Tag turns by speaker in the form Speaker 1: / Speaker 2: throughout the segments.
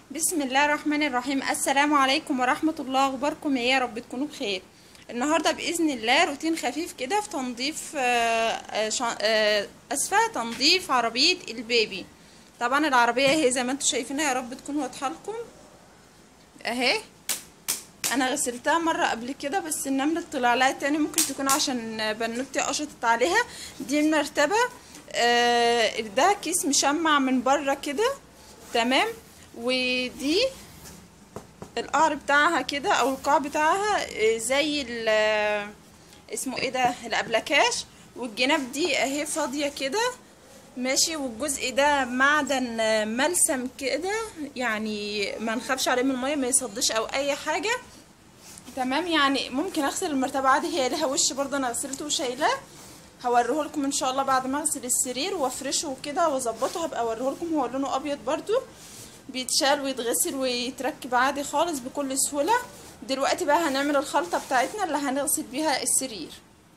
Speaker 1: بسم الله الرحمن الرحيم السلام عليكم ورحمة الله اخباركم ايه يا رب تكونوا بخير النهاردة بإذن الله روتين خفيف كده في تنظيف آه، آه، شا- آه، اسفة تنظيف عربية البيبي طبعا العربية هي زي ما انتم شايفينها يا رب تكون واضحة لكم اهي انا غسلتها مرة قبل كده بس النملة طلع لها تاني ممكن تكون عشان بنوتي قشطت عليها دي المرتبة آه، ده كيس مشمع من بره كده تمام ودي القعر بتاعها كده او القاع بتاعها آه، زي ال آه، اسمه ايه ده الابلكاش والجناب دي اهي فاضية كده ماشي والجزء ده معدن آه، ملسم كده يعني ما نخافش عليه من المية ما يصدش او اي حاجة تمام يعني ممكن اغسل المرتبة عادي هي لها وش برضه انا غسلته وشايلاه هوريه لكم ان شاء الله بعد ما اغسل السرير وافرشه وكده واظبطه هبقى اوريه لكم هو لونه ابيض برضو بيتشال ويتغسل ويتركب عادي خالص بكل سهوله دلوقتي بقى هنعمل الخلطه بتاعتنا اللي هنغسل بيها السرير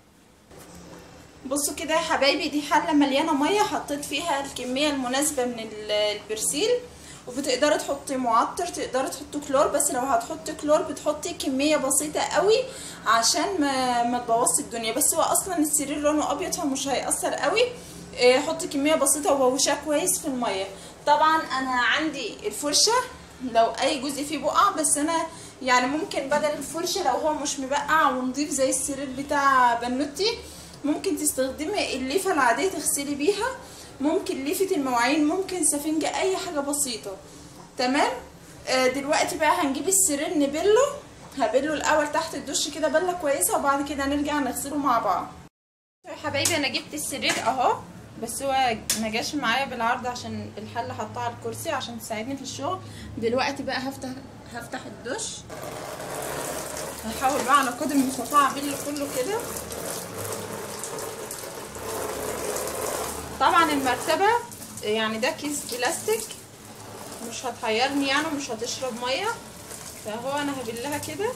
Speaker 1: بصوا كده يا حبايبي دي حله مليانه ميه حطيت فيها الكميه المناسبه من ال- البرسيل وبتقدري تحطي معطر تقدري تحطي كلور بس لو هتحطي كلور بتحطي كميه بسيطه قوي عشان ما ما تبوظش الدنيا بس هو اصلا السرير لونه ابيض فمش هيأثر قوي إيه، حطي كميه بسيطه وبوشاه كويس في الميه طبعا انا عندي الفرشه لو اي جزء فيه بقع بس انا يعني ممكن بدل الفرشه لو هو مش مبقع ونضيف زي السرير بتاع بنوتي ممكن تستخدمي الليفه العاديه تغسلي بيها ممكن ليفه المواعين ممكن سفنجه اي حاجه بسيطه تمام آه دلوقتي بقى هنجيب السرير نبله هبله الاول تحت الدش كده بله كويسه وبعد كده نرجع نغسله مع بعض يا حبايبي انا جبت السرير اهو بس هو ما جاش معايا بالعرض عشان الحله حطها على الكرسي عشان تساعدني في الشغل دلوقتي بقى هفتح هفتح الدش هحاول بقى على قدر المستطاع ابل كله كده طبعا المرتبه يعني ده كيس بلاستيك مش هتحيرني يعني ومش هتشرب ميه فهو انا هبلها كده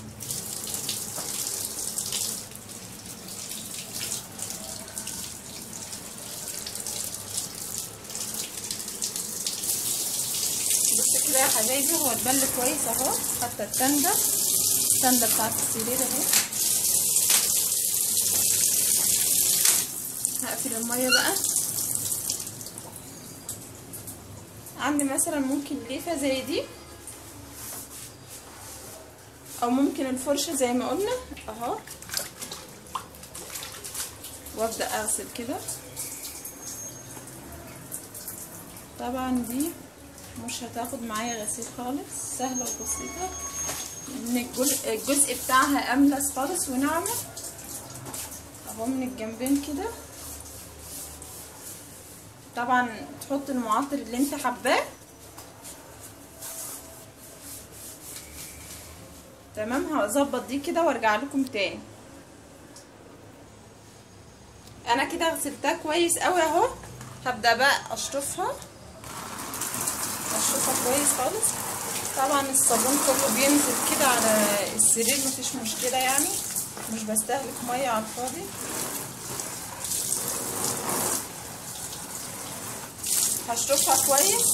Speaker 1: بص كده يا حبايبي هو اتبل كويس اهو حتى التندة التندة بتاعت السرير اهي هقفل المية بقى عندي مثلا ممكن ليفة زي دي او ممكن الفرشة زي ما قلنا اهو وابدأ اغسل كده طبعا دي مش هتاخد معايا غسيل خالص سهلة وبسيطة لان الجزء, الجزء بتاعها املس خالص وناعمة اهو من الجنبين كده طبعا تحط المعطر اللي انت حباه تمام هظبط دي كده وارجع لكم تاني انا كده غسلتها كويس قوي اهو هبدا بقى اشطفها اشطفها كويس خالص طبعا الصابون كله بينزل كده على السرير مفيش مشكله يعني مش بستهلك ميه على الفاضي هشطفها كويس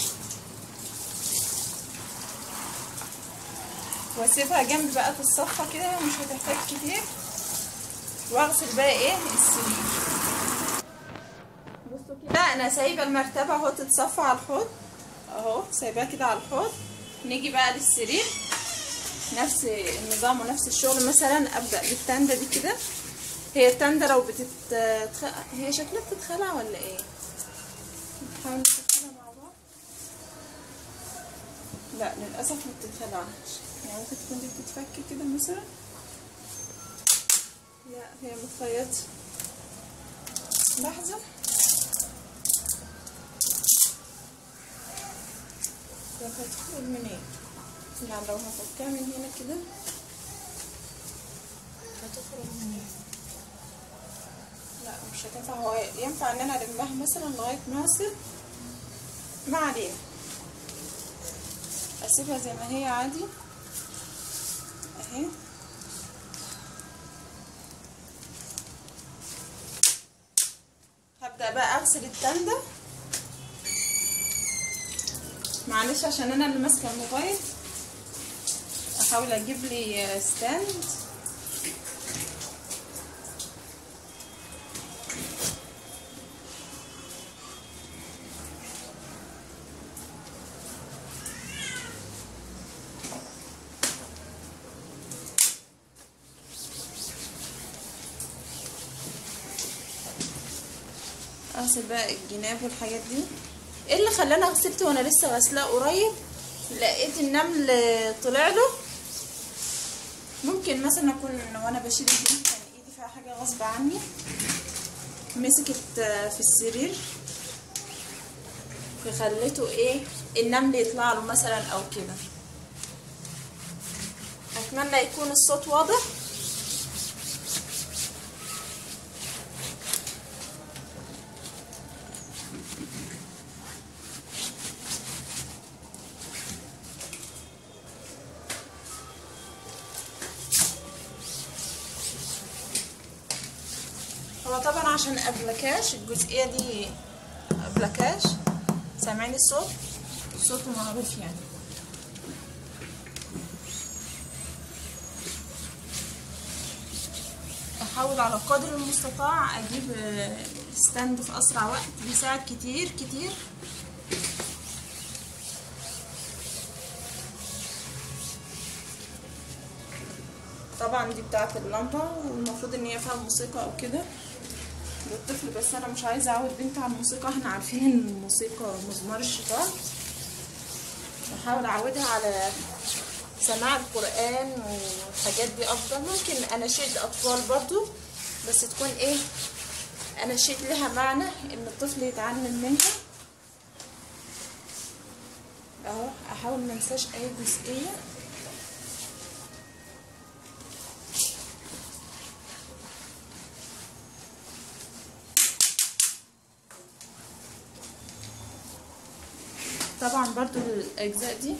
Speaker 1: واسيبها جنب بقى تتصفى كده مش هتحتاج كتير واغسل بقى ايه السرير بصوا كده انا سايبه المرتبه اهو تتصفى على الحوض اهو سايباها كده على الحوض نيجي بقى للسرير نفس النظام ونفس الشغل مثلا ابدا بالتندة دي كده هي التندة لو بتت هي شكلها بتتخلع ولا ايه نحاول نفكها مع بعض لا للاسف ما بتتخلعش يعني ممكن تكون دي بتتفك كده مثلا لا هي متخيطه لحظه طب هتدخل منين يعني لو هفكها من هنا كده هتخرج منين لا مش هتنفع هو ينفع ان انا المها مثلا لغايه ما اغسل ما علينا اسيبها زي ما هي عادي اهي هبدا بقى اغسل التندة معلش عشان انا اللي ماسكه الموبايل احاول اجيب لي ستاند اغسل بقى الجناب والحاجات دي ايه اللي خلاني غسلت وانا لسه غاسلاه قريب لقيت النمل طلع له ممكن مثلا اكون وانا بشيل الجناب كان ايدي فيها حاجه غصب عني مسكت في السرير فخليته ايه النمل يطلع له مثلا او كده اتمنى يكون الصوت واضح هو طبعا عشان ابلكاش الجزئيه دي ابلكاش سامعين الصوت صوته معروف يعني احاول على قدر المستطاع اجيب ستاند في اسرع وقت بيساعد كتير كتير طبعا دي بتاعت اللمبه والمفروض ان هي فيها موسيقى او كده للطفل بس انا مش عايزه اعود بنت على الموسيقى احنا عارفين ان الموسيقى مزمار الشيطان بحاول اعودها على سماع القران والحاجات دي افضل ممكن اناشيد اطفال برضو بس تكون ايه اناشيد لها معنى ان الطفل يتعلم منها اهو احاول ما انساش اي جزئيه طبعا برضو الاجزاء دي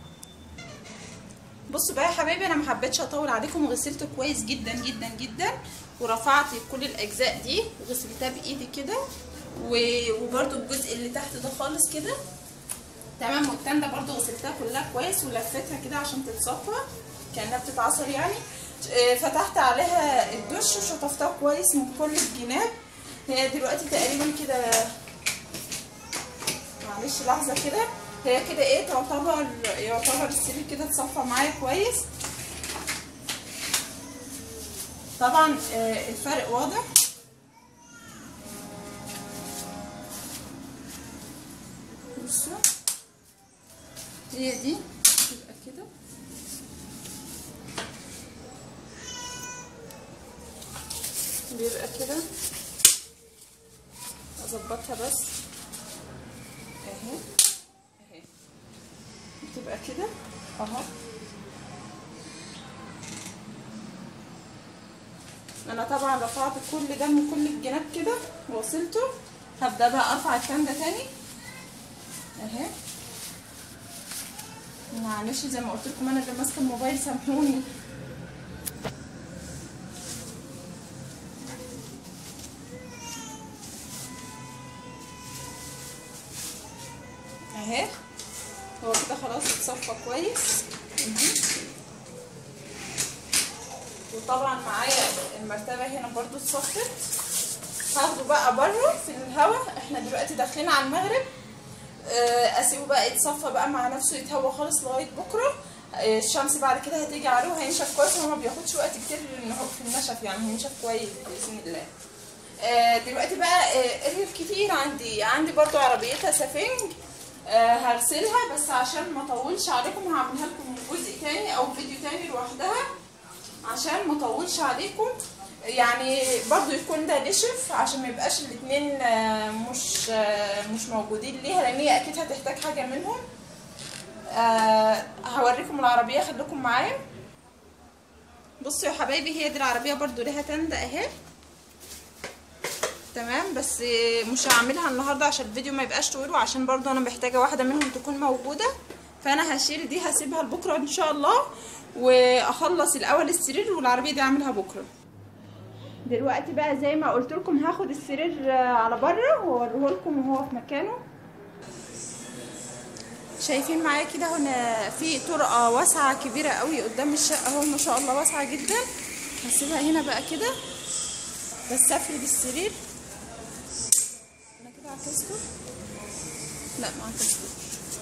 Speaker 1: بصوا بقى يا حبايبي انا ما حبيتش اطول عليكم وغسلته كويس جدا جدا جدا ورفعت كل الاجزاء دي وغسلتها بايدي كده وبرضو الجزء اللي تحت ده خالص كده تمام والتانده برضو غسلتها كلها كويس ولفتها كده عشان تتصفى كانها بتتعصر يعني فتحت عليها الدش وشطفتها كويس من كل الجناب هي دلوقتي تقريبا كده معلش لحظه كده هي كده ايه تعتبر يعتبر السرير كده اتصفى معايا كويس طبعا آه الفرق واضح بصوا هي دي تبقى كده بيبقى كده اظبطها بس اهي اهي بتبقى كده اهو انا طبعا رفعت كل ده من كل الجناب كده وصلته هبدا بقى ارفع التانده تاني اهي معلش زي ما قلت لكم انا اللي ماسكه الموبايل سامحوني اهي هو كده خلاص اتصفى كويس وطبعا معايا المرتبه هنا برضو اتصفت هاخده بقى بره في الهواء احنا دلوقتي داخلين على المغرب اسيبه بقى يتصفى بقى مع نفسه يتهوى خالص لغايه بكره الشمس بعد كده هتيجي عليه وهينشف كويس وما بياخدش وقت كتير في النشف يعني هينشف كويس باذن الله دلوقتي بقى الكتير عندي عندي برضو عربيتها سفنج آه هرسلها بس عشان ما اطولش عليكم هعملها لكم جزء تاني او فيديو تاني لوحدها عشان ما اطولش عليكم يعني برضو يكون ده نشف عشان ما يبقاش الاتنين آه مش آه مش موجودين ليها لان هي اكيد هتحتاج حاجه منهم هوريكم العربيه خليكم معايا بصوا يا حبايبي هي دي العربيه برضو ليها تندة اهي تمام بس مش هعملها النهارده عشان الفيديو ما يبقاش طويل وعشان برضو انا محتاجه واحده منهم تكون موجوده فانا هشيل دي هسيبها لبكره ان شاء الله واخلص الاول السرير والعربيه دي اعملها بكره دلوقتي بقى زي ما قلت لكم هاخد السرير على بره واوريه لكم وهو في مكانه شايفين معايا كده هنا في طرقه واسعه كبيره قوي قدام الشقه اهو ما شاء الله واسعه جدا هسيبها هنا بقى كده بس افرد السرير انا كده عكسته لا ما عكستوش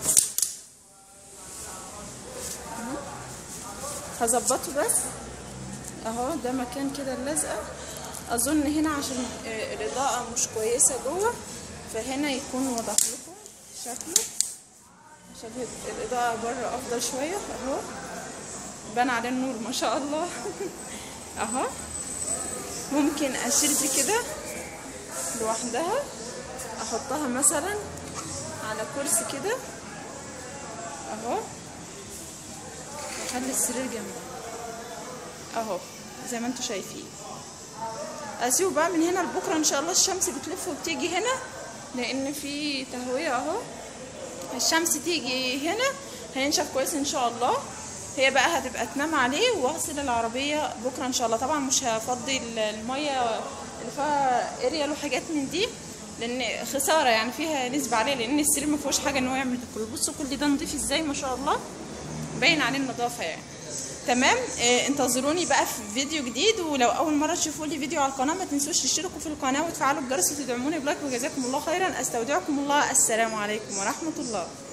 Speaker 1: هظبطه بس اهو ده مكان كده اللزقه اظن هنا عشان آه، الاضاءه مش كويسه جوه فهنا يكون واضح لكم شكله عشان الاضاءه بره افضل شويه اهو بان عليه النور ما شاء الله اهو ممكن اشيل دي كده لوحدها احطها مثلا على كرسي كده اهو واخلي السرير جنبي اهو زي ما انتم شايفين اسيبه بقى من هنا لبكره ان شاء الله الشمس بتلف وبتيجي هنا لان في تهويه اهو الشمس تيجي هنا هينشف كويس ان شاء الله هي بقى هتبقى تنام عليه واغسل العربيه بكره ان شاء الله طبعا مش هفضي ال- الميه اللي فيها اريال وحاجات من دي لان خساره يعني فيها نسبه عليه لان السرير ما فيهوش حاجه ان هو يعمل تكل بصوا كل ده نضيف ازاي ما شاء الله باين عليه النظافه يعني تمام آه انتظروني بقى في فيديو جديد ولو اول مره تشوفوا لي فيديو على القناه ما تنسوش تشتركوا في القناه وتفعلوا الجرس وتدعموني بلايك وجزاكم الله خيرا استودعكم الله السلام عليكم ورحمه الله